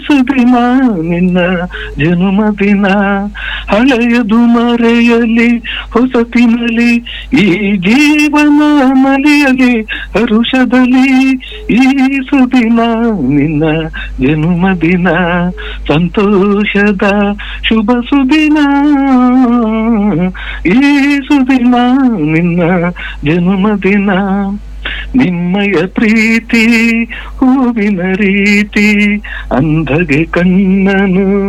ಸುದಿನ ನಿನ್ನ ಜನ್ಮದಿನ ಹಳೆಯದು ಮರೆಯಲಿ ಹೊಸತಿನಲಿ ಈ ಜೀವನ ಮಲಿಯಲಿ ಹರುಷದಲ್ಲಿ ಈ ಸುದಿನ ನಿನ್ನ ಜನ್ಮದಿನ ಸಂತೋಷದ ಶುಭ ಸುದಿನ ಈ ಸುದಿನ ನಿನ್ನ ಜನ್ಮದಿನ ನಿಮ್ಮಯ ಪ್ರೀತಿ ಹೂವಿನ ರೀತಿ ಅಂಧಗೆ ಕಣ್ಣನು